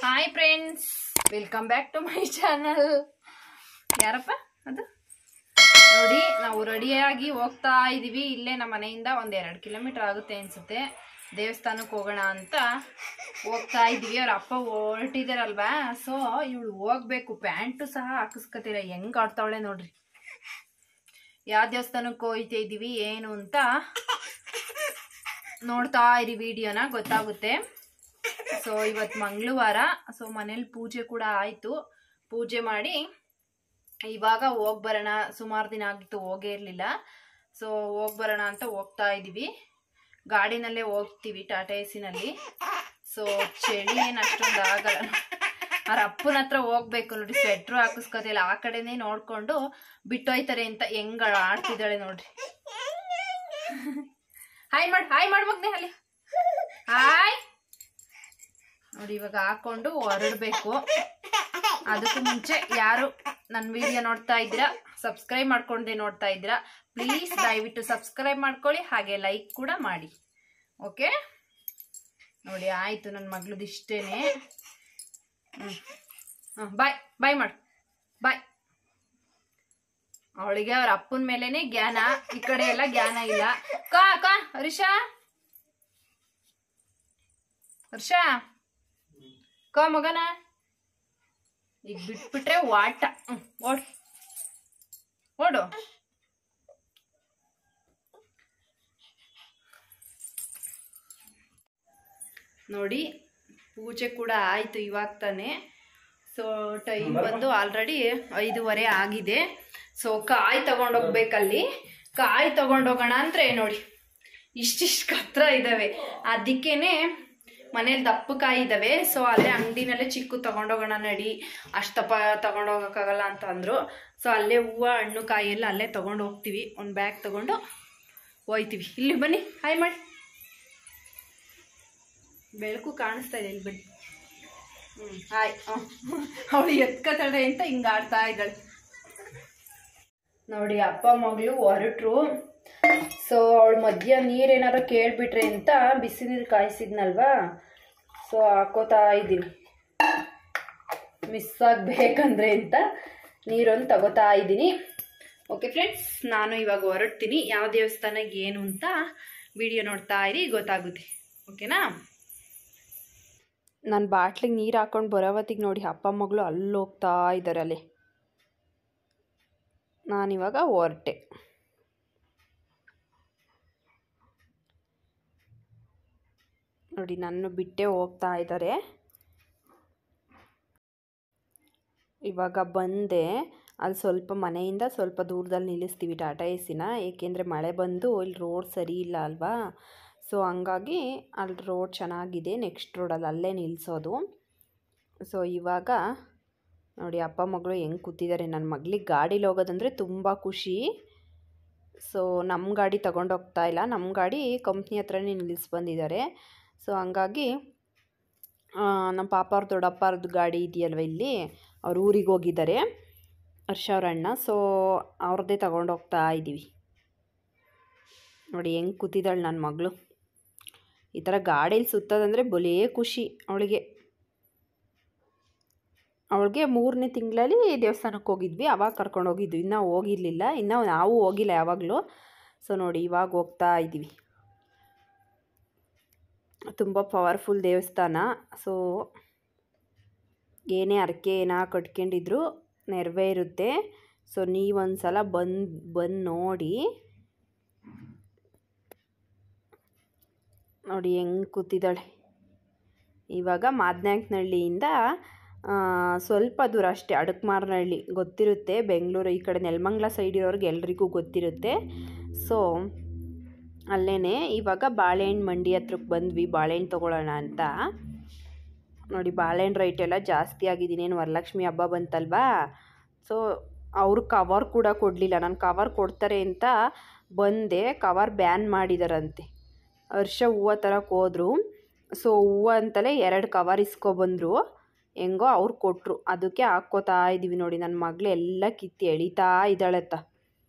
hi friends welcome back to my channel ಯಾರಪ್ಪ ಅದು ನೋಡಿ ನಾವು ರೆಡಿಯಾಗಿ ಹೋಗ್ತಾ ಇದೀವಿ ಇಲ್ಲೇ ನಮ್ಮ ಮನೆಯಿಂದ ಒಂದು ಎರಡು ಕಿಲೋಮೀಟರ್ ಆಗುತ್ತೆ ಅನ್ಸುತ್ತೆ ದೇವಸ್ಥಾನಕ್ಕೆ ಹೋಗೋಣ ಅಂತ ಹೋಗ್ತಾ ಇದೀವಿ ಅವ್ರ ಅಪ್ಪ ಹೊರಟಿದಾರಲ್ವಾ ಸೊ ಇವಳು ಹೋಗ್ಬೇಕು ಪ್ಯಾಂಟು ಸಹ ಹಾಕಿಸ್ಕೊತೀರ ಹೆಂಗ್ ಆಡ್ತಾವಳೆ ನೋಡ್ರಿ ಯಾವ ದೇವಸ್ಥಾನಕ್ಕೆ ಹೋಯ್ತಾ ಇದೀವಿ ಏನು ಅಂತ ನೋಡ್ತಾ ಇರಿ ವಿಡಿಯೋನ ಗೊತ್ತಾಗುತ್ತೆ ಸೊ ಇವತ್ತು ಮಂಗಳವಾರ ಸೊ ಮನೇಲಿ ಪೂಜೆ ಕೂಡ ಆಯಿತು ಪೂಜೆ ಮಾಡಿ ಇವಾಗ ಹೋಗಿ ಬರೋಣ ಸುಮಾರು ದಿನ ಆಗಿತ್ತು ಹೋಗೇ ಇರಲಿಲ್ಲ ಸೊ ಹೋಗಿ ಬರೋಣ ಅಂತ ಹೋಗ್ತಾ ಇದ್ದೀವಿ ಗಾಡಿನಲ್ಲೇ ಹೋಗ್ತೀವಿ ಟಾಟಾ ಎಸಿನಲ್ಲಿ ಸೊ ಚಳಿ ಏನು ಅಷ್ಟೊಂದು ಆಗಲ್ಲ ಅವ್ರ ಅಪ್ಪನ ಹತ್ರ ಹೋಗ್ಬೇಕು ನೋಡಿ ಸ್ವೆಟ್ರು ಹಾಕಿಸ್ಕೋತಿಲ್ಲ ಆ ಕಡೆನೇ ನೋಡ್ಕೊಂಡು ಬಿಟ್ಟೋಯ್ತಾರೆ ಅಂತ ಹೆಂಗ ಆಡ್ತಿದ್ದಾಳೆ ನೋಡ್ರಿ ಹಾಯ್ ಮಾಡ್ ಹಾಯ್ ಮಾಡ್ಬೇಕ್ನೆ ಅಲ್ಲಿ ಹಾಯ್ ನೋಡಿ ಇವಾಗ ಹಾಕೊಂಡು ಹೊರಡ್ಬೇಕು ಅದಕ್ಕೂ ಮುಂಚೆ ಯಾರು ನನ್ನ ವಿಡಿಯೋ ನೋಡ್ತಾ ಇದ್ದೀರಾ ಸಬ್ಸ್ಕ್ರೈಬ್ ಮಾಡ್ಕೊಂಡೆ ನೋಡ್ತಾ ಇದ್ದೀರಾ ಪ್ಲೀಸ್ ದಯವಿಟ್ಟು ಸಬ್ಸ್ಕ್ರೈಬ್ ಮಾಡ್ಕೊಳ್ಳಿ ಹಾಗೆ ಲೈಕ್ ಕೂಡ ಮಾಡಿ ಓಕೆ ನೋಡಿ ಆಯಿತು ನನ್ನ ಮಗಳದ್ದು ಇಷ್ಟೇನೆ ಹ್ಞೂ ಬಾಯ್ ಬಾಯ್ ಮಾಡು ಬಾಯ್ ಅವಳಿಗೆ ಅವ್ರ ಅಪ್ಪನ ಮೇಲೇನೆ ಜ್ಞಾನ ಈ ಕಡೆ ಎಲ್ಲ ಜ್ಞಾನ ಇಲ್ಲ ಕಾ ಕಾ ಹರೀಶಾ ಹರ್ಷ ಕ ಮಗನ ಈಗ ಬಿಟ್ಬಿಟ್ರೆ ವಾಟ ಹ್ಮ್, ಓಡು ಓಡು ನೋಡಿ ಪೂಜೆ ಕೂಡ ಆಯಿತು ಇವಾಗ ತಾನೆ ಸೊ ಟೈಮ್ ಬಂದು ಆಲ್ರೆಡಿ ಐದೂವರೆ ಆಗಿದೆ ಸೊ ಕಾಯಿ ತಗೊಂಡೋಗ್ಬೇಕಲ್ಲಿ ಕಾಯಿ ತಗೊಂಡೋಗೋಣ ಅಂದರೆ ನೋಡಿ ಇಷ್ಟಿಷ್ಟು ಕತ್ರ ಇದ್ದಾವೆ ಅದಕ್ಕೇನೆ ಮನೇಲಿ ದಪ್ಪ ಕಾಯಿ ಇದ್ದಾವೆ ಸೊ ಅಲ್ಲೇ ಅಂಗಡಿನಲ್ಲೇ ಚಿಕ್ಕು ತಗೊಂಡೋಗೋಣ ನಡಿ ಅಷ್ಟಪ್ಪ ತಗೊಂಡೋಗಕ್ಕಾಗಲ್ಲ ಅಂತ ಅಂದರು ಸೊ ಅಲ್ಲೇ ಹೂವು ಹಣ್ಣು ಕಾಯಿ ಎಲ್ಲ ಅಲ್ಲೇ ತಗೊಂಡು ಹೋಗ್ತೀವಿ ಒಂದು ಬ್ಯಾಗ್ ತಗೊಂಡು ಹೋಯ್ತೀವಿ ಇಲ್ಲಿ ಬನ್ನಿ ಹಾಯ್ ಮಾಡಿ ಬೆಳಕು ಕಾಣಿಸ್ತಾ ಇದೆ ಇಲ್ಲಿ ಬನ್ನಿ ಹ್ಞೂ ಹಾಯ್ ಅವಳು ಎತ್ಕತಾಳೆ ಅಂತ ಹಿಂಗೆ ಆಡ್ತಾ ಇದ್ದಾಳೆ ನೋಡಿ ಅಪ್ಪ ಮಗಳು ಹೊರಟ್ರು ಸೊ ಅವಳು ಮಧ್ಯ ನೀರೇನಾರು ಕೇಳ್ಬಿಟ್ರೆ ಅಂತ ಬಿಸಿ ನೀರು ಕಾಯಿಸಿದ್ನಲ್ವಾ ಸೊ ಹಾಕೋತಾ ಇದ್ದೀನಿ ಮಿಸ್ ಆಗಬೇಕಂದ್ರೆ ಅಂತ ನೀರೊಂದು ತಗೋತಾ ಇದ್ದೀನಿ ಓಕೆ ಫ್ರೆಂಡ್ಸ್ ನಾನು ಇವಾಗ ಹೊರಡ್ತೀನಿ ಯಾವ ದೇವಸ್ಥಾನಕ್ಕೆ ಏನು ಅಂತ ವಿಡಿಯೋ ನೋಡ್ತಾ ಇರಿ ಗೊತ್ತಾಗುತ್ತೆ ಓಕೆನಾ ನಾನು ಬಾಟ್ಲಿಗೆ ನೀರು ಹಾಕೊಂಡು ಬರೋವತ್ತಿಗೆ ನೋಡಿ ಅಪ್ಪ ಮಗಳು ಅಲ್ಲಿ ಹೋಗ್ತಾ ಇದ್ದಾರೆ ಅಲ್ಲಿ ನಾನಿವಾಗ ಹೊರಟೆ ನೋಡಿ ನನ್ನ ಬಿಟ್ಟೆ ಹೋಗ್ತಾ ಇದ್ದಾರೆ ಇವಾಗ ಬಂದೆ ಅಲ್ಲಿ ಸ್ವಲ್ಪ ಮನೆಯಿಂದ ಸ್ವಲ್ಪ ದೂರದಲ್ಲಿ ನಿಲ್ಲಿಸ್ತೀವಿ ಟಾಟಾ ಎಸಿನ ಏಕೆಂದರೆ ಮಳೆ ಬಂದು ಇಲ್ಲಿ ರೋಡ್ ಸರಿ ಇಲ್ಲ ಅಲ್ವಾ ಸೊ ಹಂಗಾಗಿ ಅಲ್ಲಿ ರೋಡ್ ಚೆನ್ನಾಗಿದೆ ನೆಕ್ಸ್ಟ್ ರೋಡಲ್ಲಿ ಅಲ್ಲೇ ನಿಲ್ಲಿಸೋದು ಸೊ ಇವಾಗ ನೋಡಿ ಅಪ್ಪ ಮಗಳು ಹೆಂಗೆ ಕೂತಿದ್ದಾರೆ ನನ್ನ ಮಗಳಿಗೆ ಗಾಡೀಲಿ ಹೋಗೋದಂದರೆ ತುಂಬ ಖುಷಿ ಸೊ ನಮ್ಮ ಗಾಡಿ ತಗೊಂಡೋಗ್ತಾ ಇಲ್ಲ ನಮ್ಮ ಗಾಡಿ ಕಂಪ್ನಿ ಹತ್ರನೇ ನಿಲ್ಲಿಸಿ ಬಂದಿದ್ದಾರೆ ಸೊ ಹಂಗಾಗಿ ಆ, ನಮ್ಮ ಪಾಪ ಅವ್ರ ದೊಡ್ಡಪ್ಪವ್ರದ್ದು ಗಾಡಿ ಇದೆಯಲ್ವ ಇಲ್ಲಿ ಅವ್ರ ಊರಿಗೆ ಹೋಗಿದ್ದಾರೆ ಹರ್ಷ ಅವ್ರ ಅಣ್ಣ ಸೊ ಅವ್ರದ್ದೇ ತಗೊಂಡೋಗ್ತಾ ಇದ್ದೀವಿ ನೋಡಿ ಹೆಂಗೆ ಕೂತಿದ್ದಾಳೆ ನನ್ನ ಮಗಳು ಈ ಥರ ಗಾಡೀಲಿ ಸುತ್ತೋದಂದರೆ ಬಲೇ ಖುಷಿ ಅವಳಿಗೆ ಅವಳಿಗೆ ಮೂರನೇ ತಿಂಗಳಲ್ಲಿ ದೇವಸ್ಥಾನಕ್ಕೆ ಹೋಗಿದ್ವಿ ಅವಾಗ ಕರ್ಕೊಂಡು ಹೋಗಿದ್ವಿ ಇನ್ನೂ ಹೋಗಿರಲಿಲ್ಲ ಇನ್ನೂ ನಾವು ಹೋಗಿಲ್ಲ ಯಾವಾಗಲೂ ಸೊ ನೋಡಿ ಇವಾಗ ಹೋಗ್ತಾ ಇದ್ದೀವಿ ತುಂಬ ಪವರ್ಫುಲ್ ದೇವಸ್ಥಾನ ಸೊ ಏನೇ ಅರಕೆ ಏನೋ ಕಟ್ಕೊಂಡಿದ್ರು ನೆರವೇರುತ್ತೆ ಸೊ ನೀವೊಂದು ಸಲ ಬಂದು ಬಂದು ನೋಡಿ ನೋಡಿ ಹೆಂಗೆ ಕೂತಿದ್ದಾಳೆ ಇವಾಗ ಮಾದನಾಯಕನಹಳ್ಳಿಯಿಂದ ಸ್ವಲ್ಪ ದೂರ ಅಷ್ಟೇ ಅಡಕಮಾರನಹಳ್ಳಿ ಗೊತ್ತಿರುತ್ತೆ ಬೆಂಗಳೂರು ಈ ಕಡೆ ನೆಲಮಂಗ್ಲ ಸೈಡ್ ಇರೋರಿಗೆ ಎಲ್ರಿಗೂ ಗೊತ್ತಿರುತ್ತೆ ಸೊ ಅಲ್ಲೇ ಇವಾಗ ಬಾಳೆಹಣ್ಣು ಮಂಡಿ ಹತ್ರಕ್ಕೆ ಬಂದ್ವಿ ಬಾಳೆಹಣ್ಣು ತೊಗೊಳ್ಳೋಣ ಅಂತ ನೋಡಿ ಬಾಳೆಹಣ್ಣು ರೈಟ್ ಎಲ್ಲ ಜಾಸ್ತಿ ಆಗಿದ್ದೀನೇನು ವರಲಕ್ಷ್ಮಿ ಹಬ್ಬ ಬಂತಲ್ವಾ ಸೊ ಅವರು ಕವರ್ ಕೂಡ ಕೊಡಲಿಲ್ಲ ನಾನು ಕವರ್ ಕೊಡ್ತಾರೆ ಅಂತ ಬಂದೆ ಕವರ್ ಬ್ಯಾನ್ ಮಾಡಿದಾರಂತೆ ಹರ್ಷ ಹೂವು ತರಕ್ಕೆ ಹೋದ್ರು ಸೊ ಹೂವು ಅಂತಲೇ ಎರಡು ಕವರ್ ಇಸ್ಕೊಬಂದರು ಹೆಂಗೋ ಅವ್ರು ಕೊಟ್ಟರು ಅದಕ್ಕೆ ಹಾಕ್ಕೋತಾ ಇದ್ದೀವಿ ನೋಡಿ ನನ್ನ ಮಗಳು ಎಲ್ಲ ಕಿತ್ತಿ ಎಳಿತಾ ಇದ್ದಾಳತ್ತ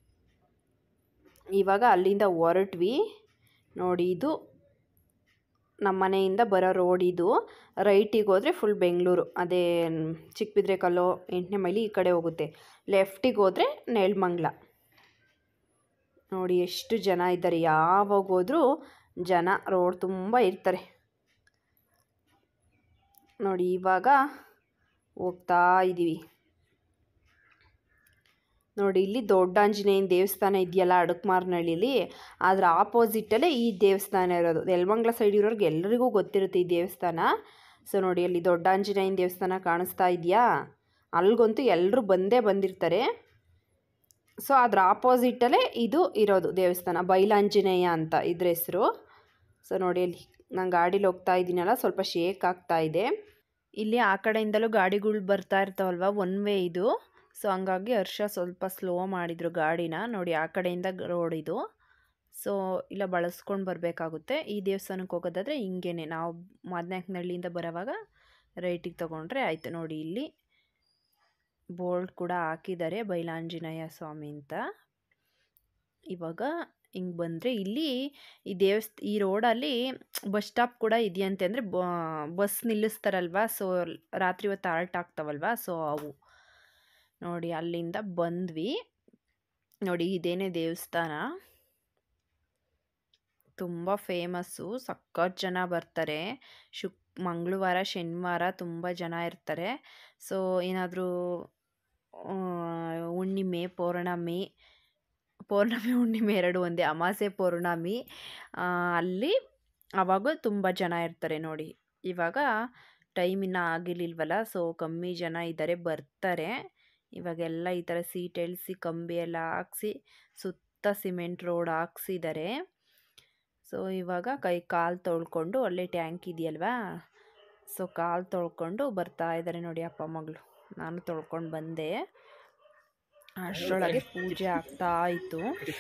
ಇವಾಗ ಅಲ್ಲಿಂದ ಹೊರಟ್ವಿ ನೋಡಿ ಇದು ನಮ್ಮ ಮನೆಯಿಂದ ಬರೋ ರೋಡ್ ಇದು ರೈಟಿಗೆ ಹೋದರೆ ಫುಲ್ ಬೆಂಗಳೂರು ಅದೇ ಚಿಕ್ಕಬಿದ್ರೆ ಕಲ್ಲು ಎಂಟನೇ ಮೈಲಿ ಈ ಕಡೆ ಹೋಗುತ್ತೆ ಲೆಫ್ಟಿಗೆ ಹೋದರೆ ನೆಲಮಂಗ್ಲ ನೋಡಿ ಎಷ್ಟು ಜನ ಇದ್ದಾರೆ ಯಾವಾಗ ಹೋದ್ರೂ ಜನ ರೋಡ್ ತುಂಬ ಇರ್ತಾರೆ ನೋಡಿ ಇವಾಗ ಹೋಗ್ತಾ ಇದ್ದೀವಿ ನೋಡಿ ಇಲ್ಲಿ ದೊಡ್ಡ ಆಂಜನೇಯನ ದೇವಸ್ಥಾನ ಇದೆಯಲ್ಲ ಅಡಕಮಾರ್ನಹಳ್ಳಿಲಿ ಅದ್ರ ಆಪೋಸಿಟಲ್ಲೇ ಈ ದೇವಸ್ಥಾನ ಇರೋದು ನೆಲಮಂಗ್ಲ ಸೈಡ್ ಇರೋರ್ಗೆ ಎಲ್ರಿಗೂ ಗೊತ್ತಿರುತ್ತೆ ಈ ದೇವಸ್ಥಾನ ಸೊ ನೋಡಿ ಅಲ್ಲಿ ದೊಡ್ಡ ಆಂಜನೇಯನ ದೇವಸ್ಥಾನ ಕಾಣಿಸ್ತಾ ಇದೆಯಾ ಅಲ್ಲಿಗಂತೂ ಎಲ್ಲರೂ ಬಂದೇ ಬಂದಿರ್ತಾರೆ ಸೊ ಅದ್ರ ಆಪೋಸಿಟಲ್ಲೇ ಇದು ಇರೋದು ದೇವಸ್ಥಾನ ಬೈಲಾಂಜನೇಯ ಅಂತ ಇದ್ರ ಹೆಸರು ಸೊ ನೋಡಿ ಅಲ್ಲಿ ನಾನು ಗಾಡೀಲಿ ಹೋಗ್ತಾ ಇದ್ದೀನಲ್ಲ ಸ್ವಲ್ಪ ಶೇಕ್ ಆಗ್ತಾ ಇದೆ ಇಲ್ಲಿ ಆ ಕಡೆಯಿಂದಲೂ ಗಾಡಿಗಳು ಬರ್ತಾ ಇರ್ತಾವಲ್ವ ಒನ್ ವೇ ಇದು ಸೊ ಹಂಗಾಗಿ ಹರ್ಷ ಸ್ವಲ್ಪ ಸ್ಲೋ ಮಾಡಿದರು ಗಾಡಿನ ನೋಡಿ ಆ ಕಡೆಯಿಂದ ರೋಡ್ ಇದು ಸೊ ಇಲ್ಲ ಬಳಸ್ಕೊಂಡು ಬರಬೇಕಾಗುತ್ತೆ ಈ ದೇವಸ್ಥಾನಕ್ಕೆ ಹೋಗೋದಾದರೆ ಹಿಂಗೇನೆ ನಾವು ಮಾದನಾಯಕನಹಳ್ಳಿಯಿಂದ ಬರೋವಾಗ ರೈಟಿಗೆ ತೊಗೊಂಡ್ರೆ ಆಯಿತು ನೋಡಿ ಇಲ್ಲಿ ಬೋರ್ಡ್ ಕೂಡ ಹಾಕಿದ್ದಾರೆ ಬೈಲಾಂಜನೇಯ ಸ್ವಾಮಿ ಅಂತ ಇವಾಗ ಹಿಂಗೆ ಬಂದರೆ ಇಲ್ಲಿ ಈ ದೇವಸ್ಥ ಈ ರೋಡಲ್ಲಿ ಬಸ್ ಸ್ಟಾಪ್ ಕೂಡ ಇದೆಯಂತೆ ಅಂದರೆ ಬಸ್ ನಿಲ್ಲಿಸ್ತಾರಲ್ವ ಸೊ ರಾತ್ರಿ ಹೊತ್ತು ಆಲ್ಟ್ ಆಗ್ತಾವಲ್ವ ಸೊ ಅವು ನೋಡಿ ಅಲ್ಲಿಂದ ಬಂದ್ವಿ ನೋಡಿ ಇದೇನೇ ದೇವಸ್ಥಾನ ತುಂಬ ಫೇಮಸ್ಸು ಸಖತ್ ಜನ ಬರ್ತಾರೆ ಶುಕ್ ಮಂಗಳವಾರ ಶನಿವಾರ ತುಂಬ ಜನ ಇರ್ತಾರೆ ಸೊ ಏನಾದರೂ ಹುಣ್ಣಿಮೆ ಪೌರ್ಣಮಿ ಪೌರ್ಣಮಿ ಹುಣ್ಣಿಮೆ ಎರಡು ಒಂದೇ ಅಮಾಸೆ ಪೌರ್ಣಮಿ ಅಲ್ಲಿ ಆವಾಗ ತುಂಬ ಜನ ಇರ್ತಾರೆ ನೋಡಿ ಇವಾಗ ಟೈಮ್ ಇನ್ನೂ ಆಗಿರ್ಲಿಲ್ವಲ್ಲ ಸೊ ಕಮ್ಮಿ ಜನ ಇದ್ದಾರೆ ಬರ್ತಾರೆ ಇವಾಗೆಲ್ಲ ಈ ಥರ ಸೀಟ್ ಎಳಿಸಿ ಕಂಬಿ ಎಲ್ಲ ಹಾಕ್ಸಿ ಸುತ್ತ ಸಿಮೆಂಟ್ ರೋಡ್ ಹಾಕ್ಸಿದ್ದಾರೆ ಸೊ ಇವಾಗ ಕೈ ಕಾಲು ತೊಳ್ಕೊಂಡು ಒಳ್ಳೆ ಟ್ಯಾಂಕ್ ಇದೆಯಲ್ವಾ ಸೊ ಕಾಲು ತೊಳ್ಕೊಂಡು ಬರ್ತಾ ಇದ್ದಾರೆ ನೋಡಿ ಅಪ್ಪ ಮಗಳು ನಾನು ತೊಳ್ಕೊಂಡು ಬಂದೆ ಅಷ್ಟರೊಳಗೆ ಪೂಜೆ ಆಗ್ತಾ ಇತ್ತು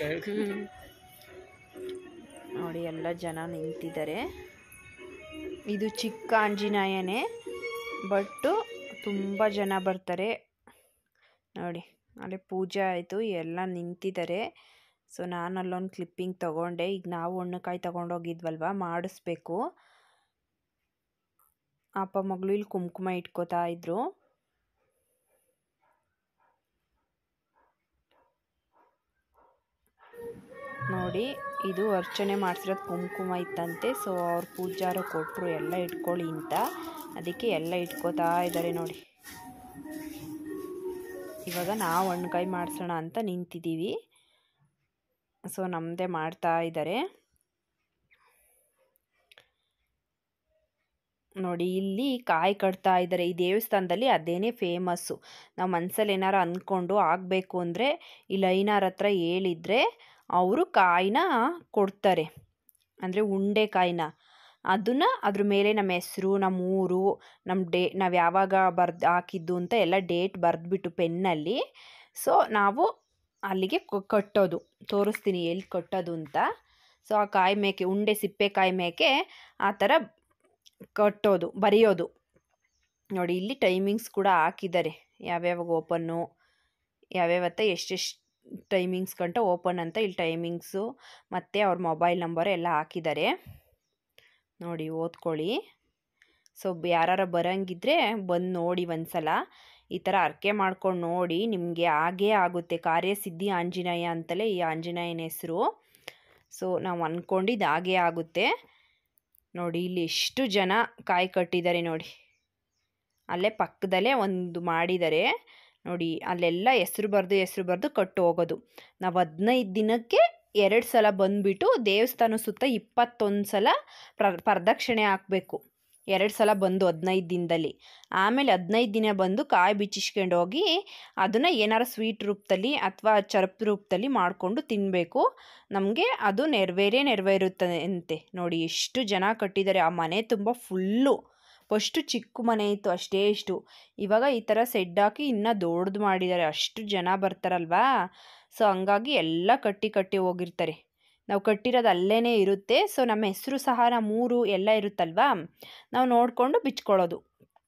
ನೋಡಿ ಎಲ್ಲ ಜನ ನಿಂತಿದ್ದಾರೆ ಇದು ಚಿಕ್ಕ ಆಂಜನೇಯನೇ ಬಟ್ಟು ತುಂಬ ಜನ ಬರ್ತಾರೆ ನೋಡಿ ಅಲ್ಲಿ ಪೂಜೆ ಆಯಿತು ಎಲ್ಲ ನಿಂತಿದ್ದಾರೆ ಸೊ ನಾನು ಅಲ್ಲೊಂದು ಕ್ಲಿಪ್ಪಿಂಗ್ ತೊಗೊಂಡೆ ಈಗ ನಾವು ಹಣ್ಣುಕಾಯಿ ತೊಗೊಂಡೋಗಿದ್ವಲ್ವ ಮಾಡಿಸ್ಬೇಕು ಅಪ್ಪ ಮಗಳು ಇಲ್ಲಿ ಕುಂಕುಮ ಇಟ್ಕೋತಾ ಇದ್ರು ನೋಡಿ ಇದು ಅರ್ಚನೆ ಮಾಡಿಸಿರೋದು ಕುಂಕುಮ ಇತ್ತಂತೆ ಸೊ ಅವ್ರ ಪೂಜಾರು ಕೊಟ್ಟರು ಎಲ್ಲ ಇಟ್ಕೊಳ್ಳಿ ಅಂತ ಅದಕ್ಕೆ ಎಲ್ಲ ಇಟ್ಕೋತಾ ಇದ್ದಾರೆ ನೋಡಿ ಇವಾಗ ನಾವು ಹಣ್ಣುಕಾಯಿ ಮಾಡಿಸೋಣ ಅಂತ ನಿಂತಿದ್ದೀವಿ ಸೊ ನಮ್ಮದೇ ಮಾಡ್ತಾ ಇದ್ದಾರೆ ನೋಡಿ ಇಲ್ಲಿ ಕಾಯಿ ಕಟ್ತಾ ಇದ್ದಾರೆ ಈ ದೇವಸ್ಥಾನದಲ್ಲಿ ಅದೇನೇ ಫೇಮಸ್ಸು ನಾವು ಮನಸ್ಸಲ್ಲಿ ಏನಾರು ಅಂದ್ಕೊಂಡು ಆಗಬೇಕು ಅಂದರೆ ಈ ಲೈನಾರ್ ಹತ್ರ ಹೇಳಿದರೆ ಅವರು ಕಾಯಿನ ಕೊಡ್ತಾರೆ ಅಂದರೆ ಉಂಡೆ ಕಾಯಿನ ಅದನ್ನು ಅದ್ರ ಮೇಲೆ ನಮ್ಮ ಹೆಸ್ರು ನಮ್ಮ ಊರು ನಮ್ಮ ಡೇ ನಾವು ಯಾವಾಗ ಬರ್ದು ಹಾಕಿದ್ದು ಅಂತ ಎಲ್ಲ ಡೇಟ್ ಬರೆದ್ಬಿಟ್ಟು ಪೆನ್ನಲ್ಲಿ ಸೊ ನಾವು ಅಲ್ಲಿಗೆ ಕಟ್ಟೋದು ತೋರಿಸ್ತೀನಿ ಎಲ್ಲಿ ಕಟ್ಟೋದು ಅಂತ ಸೊ ಆ ಕಾಯಿ ಮೇಕೆ ಉಂಡೆ ಸಿಪ್ಪೆಕಾಯಿ ಮೇಕೆ ಆ ಥರ ಕಟ್ಟೋದು ಬರೆಯೋದು ನೋಡಿ ಇಲ್ಲಿ ಟೈಮಿಂಗ್ಸ್ ಕೂಡ ಹಾಕಿದ್ದಾರೆ ಯಾವ್ಯಾವಾಗ ಓಪನ್ನು ಯಾವ್ಯಾವತ್ತ ಎಷ್ಟೆಷ್ಟು ಟೈಮಿಂಗ್ಸ್ ಗಂಟ ಓಪನ್ ಅಂತ ಇಲ್ಲಿ ಟೈಮಿಂಗ್ಸು ಮತ್ತು ಅವ್ರ ಮೊಬೈಲ್ ನಂಬರ್ ಎಲ್ಲ ಹಾಕಿದ್ದಾರೆ ನೋಡಿ ಓದ್ಕೊಳ್ಳಿ ಸೊ ಯಾರು ಬರೋಂಗಿದ್ರೆ ಬಂದು ನೋಡಿ ಒಂದ್ಸಲ ಈ ಥರ ಅರ್ಕೆ ಮಾಡ್ಕೊಂಡು ನೋಡಿ ನಿಮಗೆ ಆಗೇ ಆಗುತ್ತೆ ಕಾರ್ಯಸಿದ್ಧಿ ಆಂಜನೇಯ ಅಂತಲೇ ಈ ಆಂಜನೇಯನ ಹೆಸರು ಸೊ ನಾವು ಅಂದ್ಕೊಂಡಿದ್ದು ಹಾಗೇ ಆಗುತ್ತೆ ನೋಡಿ ಇಲ್ಲಿ ಎಷ್ಟು ಜನ ಕಾಯಿ ಕಟ್ಟಿದ್ದಾರೆ ನೋಡಿ ಅಲ್ಲೇ ಪಕ್ಕದಲ್ಲೇ ಒಂದು ಮಾಡಿದ್ದಾರೆ ನೋಡಿ ಅಲ್ಲೆಲ್ಲ ಹೆಸ್ರು ಬರೆದು ಹೆಸ್ರು ಬರೆದು ಕಟ್ಟು ಹೋಗೋದು ನಾವು ಹದಿನೈದು ದಿನಕ್ಕೆ ಎರಡು ಸಲ ಬಂದುಬಿಟ್ಟು ದೇವಸ್ಥಾನ ಸುತ್ತ ಇಪ್ಪತ್ತೊಂದು ಸಲ ಪ್ರ ಪ್ರದಕ್ಷಿಣೆ ಹಾಕಬೇಕು ಎರಡು ಸಲ ಬಂದು ಹದಿನೈದು ದಿನದಲ್ಲಿ ಆಮೇಲೆ ಹದಿನೈದು ದಿನ ಬಂದು ಕಾಯಿ ಬಿಚ್ಚಿಸ್ಕೊಂಡು ಹೋಗಿ ಅದನ್ನು ಏನಾರು ಸ್ವೀಟ್ ರೂಪದಲ್ಲಿ ಅಥವಾ ಚರ್ಪ್ ರೂಪದಲ್ಲಿ ಮಾಡಿಕೊಂಡು ತಿನ್ನಬೇಕು ನಮಗೆ ಅದು ನೆರವೇರೇ ನೆರವೇರುತ್ತದೆ ಅಂತೆ ನೋಡಿ ಎಷ್ಟು ಜನ ಕಟ್ಟಿದ್ದಾರೆ ಆ ಮನೆ ತುಂಬ ಫುಲ್ಲು ಫಸ್ಟು ಚಿಕ್ಕ ಮನೆ ಇತ್ತು ಅಷ್ಟೇ ಇಷ್ಟು ಇವಾಗ ಈ ಥರ ಸೆಡ್ ಹಾಕಿ ಇನ್ನೂ ದೊಡ್ಡದು ಮಾಡಿದ್ದಾರೆ ಅಷ್ಟು ಜನ ಬರ್ತಾರಲ್ವಾ ಸೊ ಹಂಗಾಗಿ ಎಲ್ಲ ಕಟ್ಟಿ ಕಟ್ಟಿ ಹೋಗಿರ್ತಾರೆ ನಾವು ಕಟ್ಟಿರೋದು ಅಲ್ಲೇ ಇರುತ್ತೆ ಸೊ ನಮ್ಮ ಹೆಸರು ಸಹ ನಮ್ಮೂರು ಎಲ್ಲ ಇರುತ್ತಲ್ವಾ ನಾವು ನೋಡಿಕೊಂಡು ಬಿಚ್ಕೊಳ್ಳೋದು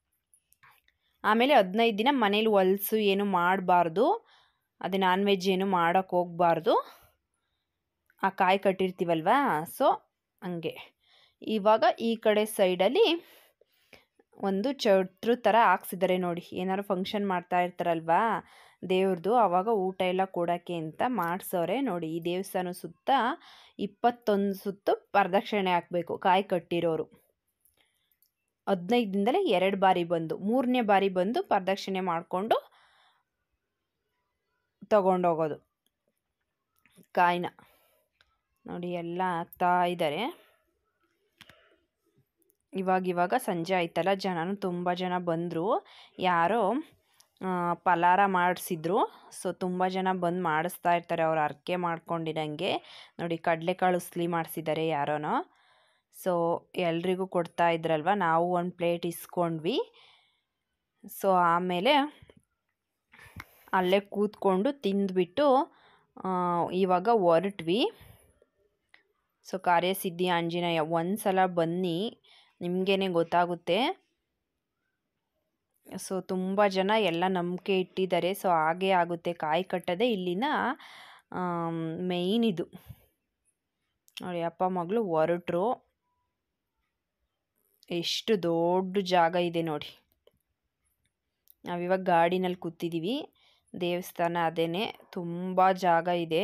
ಆಮೇಲೆ ಹದಿನೈದು ದಿನ ಮನೇಲಿ ಹೊಲ್ಸು ಏನು ಮಾಡಬಾರ್ದು ಅದೇ ನಾನ್ ವೆಜ್ ಏನು ಮಾಡೋಕ್ಕೆ ಹೋಗಬಾರ್ದು ಆ ಕಾಯಿ ಕಟ್ಟಿರ್ತೀವಲ್ವಾ ಸೊ ಹಂಗೆ ಇವಾಗ ಈ ಕಡೆ ಸೈಡಲ್ಲಿ ಒಂದು ಛತ್ರು ಥರ ಹಾಕ್ಸಿದ್ದಾರೆ ನೋಡಿ ಏನಾದ್ರು ಫಂಕ್ಷನ್ ಮಾಡ್ತಾ ಇರ್ತಾರಲ್ವಾ ದೇವ್ರದ್ದು ಆವಾಗ ಊಟ ಎಲ್ಲ ಕೊಡೋಕ್ಕೆ ಅಂತ ಮಾಡಿಸೋರೆ ನೋಡಿ ಈ ದೇವಸ್ಥಾನ ಸುತ್ತ ಇಪ್ಪತ್ತೊಂದು ಸುತ್ತು ಪ್ರದಕ್ಷಿಣೆ ಹಾಕಬೇಕು ಕಾಯಿ ಕಟ್ಟಿರೋರು ಹದಿನೈದು ದಿನದಲ್ಲೇ ಎರಡು ಬಾರಿ ಬಂದು ಮೂರನೇ ಬಾರಿ ಬಂದು ಪ್ರದಕ್ಷಿಣೆ ಮಾಡಿಕೊಂಡು ತಗೊಂಡೋಗೋದು ಕಾಯಿನ ನೋಡಿ ಎಲ್ಲ ಹಾಕ್ತಾ ಇದ್ದಾರೆ ಇವಾಗ ಇವಾಗ ಸಂಜೆ ಆಯ್ತಲ್ಲ ಜನನು ತುಂಬ ಜನ ಬಂದರು ಯಾರೋ ಪಲಾರ ಮಾಡಿಸಿದ್ರು ಸೊ ತುಂಬ ಜನ ಬಂದು ಮಾಡಿಸ್ತಾ ಇರ್ತಾರೆ ಅವ್ರು ಅರ್ಕೆ ಮಾಡ್ಕೊಂಡಿರಂಗೆ ನೋಡಿ ಕಡಲೆಕಾಳು ಉಸ್ಲಿ ಮಾಡಿಸಿದ್ದಾರೆ ಯಾರೋನೋ ಸೊ ಎಲ್ರಿಗೂ ಕೊಡ್ತಾ ಇದ್ರಲ್ವ ನಾವು ಒಂದು ಪ್ಲೇಟ್ ಇಸ್ಕೊಂಡ್ವಿ ಸೊ ಆಮೇಲೆ ಅಲ್ಲೇ ಕೂತ್ಕೊಂಡು ತಿಂದ್ಬಿಟ್ಟು ಇವಾಗ ಹೊರಟ್ವಿ ಸೊ ಕಾರ್ಯಸಿದ್ಧಿ ಆಂಜನೇಯ ಒಂದು ಸಲ ಬನ್ನಿ ನಿಮಗೇನೆ ಗೊತ್ತಾಗುತ್ತೆ ಸೊ ತುಂಬ ಜನ ಎಲ್ಲ ನಂಬಿಕೆ ಇಟ್ಟಿದ್ದಾರೆ ಸೊ ಹಾಗೇ ಆಗುತ್ತೆ ಕಾಯಿ ಕಟ್ಟೋದೇ ಇಲ್ಲಿನ ಮೇಯ್ನ್ ಇದು ನೋಡಿ ಅಪ್ಪ ಮಗಳು ಹೊರಟ್ರು ಎಷ್ಟು ದೊಡ್ಡ ಜಾಗ ಇದೆ ನೋಡಿ ನಾವಿವಾಗ ಗಾಡಿನಲ್ಲಿ ಕೂತಿದ್ದೀವಿ ದೇವಸ್ಥಾನ ಅದೇನೆ ತುಂಬ ಜಾಗ ಇದೆ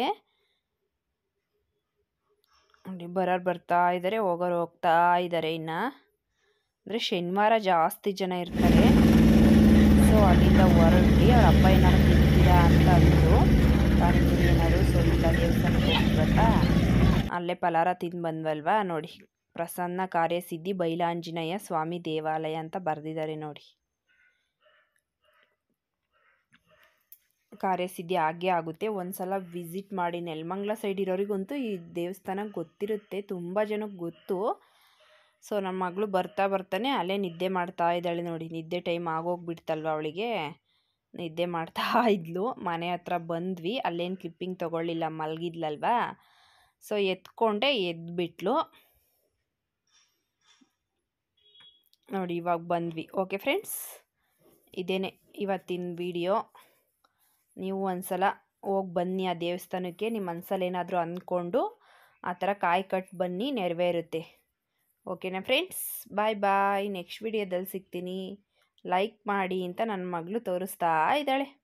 ನೋಡಿ ಬರೋರು ಬರ್ತಾ ಇದ್ದಾರೆ ಹೋಗೋರು ಹೋಗ್ತಾ ಇದ್ದಾರೆ ಇನ್ನು ಅಂದರೆ ಶನಿವಾರ ಜಾಸ್ತಿ ಜನ ಇರ್ತಾರೆ ಸೊ ಅಲ್ಲಿಂದ ಹೊರಟಿ ಅವ್ರ ಅಪ್ಪ ಏನಾದ್ರು ತಿಂತೀರಾ ಅಂತ ಅಂದರು ಪಾನಿಪುರಿ ಏನಾದ್ರು ಸ್ವಲ್ಪ ದೇವಸ್ಥಾನಕ್ಕೆ ಹೋಗ್ಬೇಕಾ ಅಲ್ಲೇ ಪಲಾರ ತಿಂದು ಬಂದ್ವಲ್ವಾ ನೋಡಿ ಪ್ರಸನ್ನ ಕಾರ್ಯಸಿದ್ಧಿ ಬೈಲಾಂಜನೇಯ ಸ್ವಾಮಿ ದೇವಾಲಯ ಅಂತ ಬರೆದಿದ್ದಾರೆ ನೋಡಿ ಕಾರ್ಯಸಿದ್ಧಿ ಆಗೇ ಆಗುತ್ತೆ ಒಂದು ಸಲ ವಿಸಿಟ್ ಮಾಡಿ ನೆಲಮಂಗ್ಲ ಸೈಡ್ ಇರೋರಿಗಂತೂ ಈ ದೇವಸ್ಥಾನ ಗೊತ್ತಿರುತ್ತೆ ತುಂಬ ಜನಕ್ಕೆ ಗೊತ್ತು ಸೊ ನಮ್ಮ ಮಗಳು ಬರ್ತಾ ಬರ್ತಾನೆ ಅಲ್ಲೇ ನಿದ್ದೆ ಮಾಡ್ತಾ ಇದ್ದಾಳೆ ನೋಡಿ ನಿದ್ದೆ ಟೈಮ್ ಆಗೋಗ್ಬಿಡ್ತಲ್ವ ಅವಳಿಗೆ ನಿದ್ದೆ ಮಾಡ್ತಾ ಇದ್ಲು ಮನೆ ಹತ್ರ ಬಂದ್ವಿ ಅಲ್ಲೇನು ಕ್ಲಿಪ್ಪಿಂಗ್ ತೊಗೊಳ್ಳಿಲ್ಲ ಮಲಗಿದ್ಲಲ್ವಾ ಸೊ ಎತ್ಕೊಂಡೆ ಎದ್ಬಿಟ್ಲು ನೋಡಿ ಇವಾಗ ಬಂದ್ವಿ ಓಕೆ ಫ್ರೆಂಡ್ಸ್ ಇದೇನೆ ಇವತ್ತಿನ ವಿಡಿಯೋ ನೀವು ಒಂದ್ಸಲ ಹೋಗಿ ಬನ್ನಿ ಆ ದೇವಸ್ಥಾನಕ್ಕೆ ನಿಮ್ಮ ಮನಸ್ಸಲ್ಲಿ ಏನಾದರೂ ಅಂದ್ಕೊಂಡು ಆ ಥರ ಕಾಯಿ ಕಟ್ಟು ಬನ್ನಿ ನೆರವೇರುತ್ತೆ ಓಕೆನಾ ಫ್ರೆಂಡ್ಸ್ ಬಾಯ್ ಬಾಯ್ ನೆಕ್ಸ್ಟ್ ವಿಡಿಯೋದಲ್ಲಿ ಸಿಗ್ತೀನಿ ಲೈಕ್ ಮಾಡಿ ಅಂತ ನನ್ನ ಮಗಳು ತೋರಿಸ್ತಾ ಇದ್ದಾಳೆ